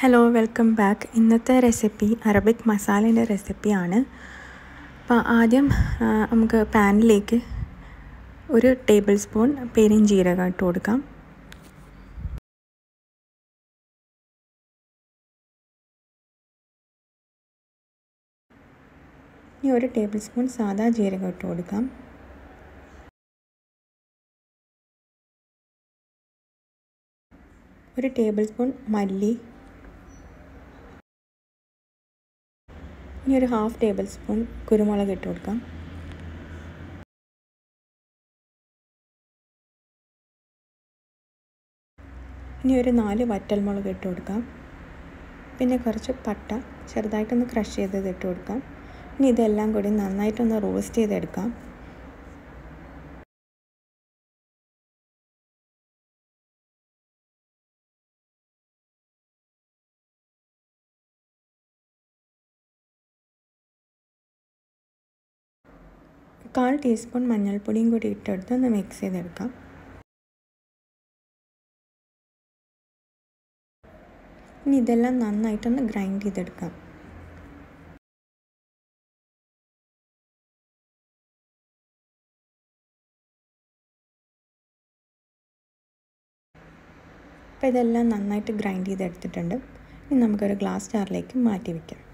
hello welcome back ഇന്നത്തെ recipe Arabic മസാലേൻ്റെ റെസിപ്പിയാണ് അപ്പോൾ ആദ്യം ആ, നമുക്ക് പാനിലേക്ക് ഒരു ടേബിൾ സ്പൂൺ പെരിഞ്ജീരകം ഇട്ട് കൊടുക്കാം ഇനി ഒരു ടേബിൾ സ്പൂൺ സാദാ ജീരകം ഇട്ട് കൊടുക്കാം ഒരു ടേബിൾ സ്പൂൺ മല്ലി ഇനി ഒരു ഹാഫ് ടേബിൾ സ്പൂൺ കുരുമുളക് ഇട്ട് കൊടുക്കാം ഇനി ഒരു നാല് വറ്റൽമുളക് ഇട്ട് കൊടുക്കാം പിന്നെ കുറച്ച് പട്ട ചെറുതായിട്ടൊന്ന് ക്രഷ് ചെയ്തത് ഇട്ട് കൊടുക്കാം ഇനി ഇതെല്ലാം കൂടി നന്നായിട്ടൊന്ന് റോസ്റ്റ് ചെയ്തെടുക്കാം കാൽ ടീസ്പൂൺ മഞ്ഞൾപ്പൊടിയും കൂടി ഇട്ടെടുത്ത് ഒന്ന് മിക്സ് ചെയ്തെടുക്കാം ഇനി ഇതെല്ലാം നന്നായിട്ടൊന്ന് ഗ്രൈൻഡ് ചെയ്തെടുക്കാം അപ്പോൾ ഇതെല്ലാം നന്നായിട്ട് ഗ്രൈൻഡ് ചെയ്തെടുത്തിട്ടുണ്ട് ഇനി നമുക്കൊരു ഗ്ലാസ് ജാറിലേക്ക് മാറ്റി വയ്ക്കാം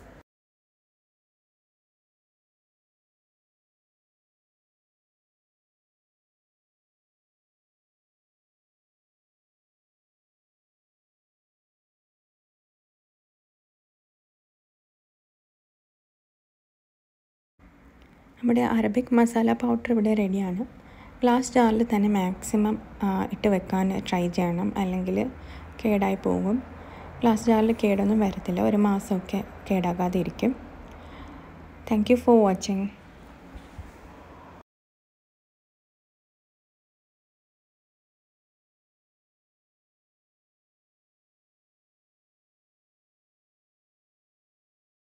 നമ്മുടെ അറബിക് മസാല പൗഡർ ഇവിടെ റെഡിയാണ് ഗ്ലാസ് ജാറിൽ തന്നെ മാക്സിമം ഇട്ട് വെക്കാൻ ട്രൈ ചെയ്യണം അല്ലെങ്കിൽ കേടായി പോകും ഗ്ലാസ് ജാറിൽ കേടൊന്നും വരത്തില്ല ഒരു മാസമൊക്കെ കേടാകാതെ ഇരിക്കും താങ്ക് യു ഫോർ വാച്ചിങ്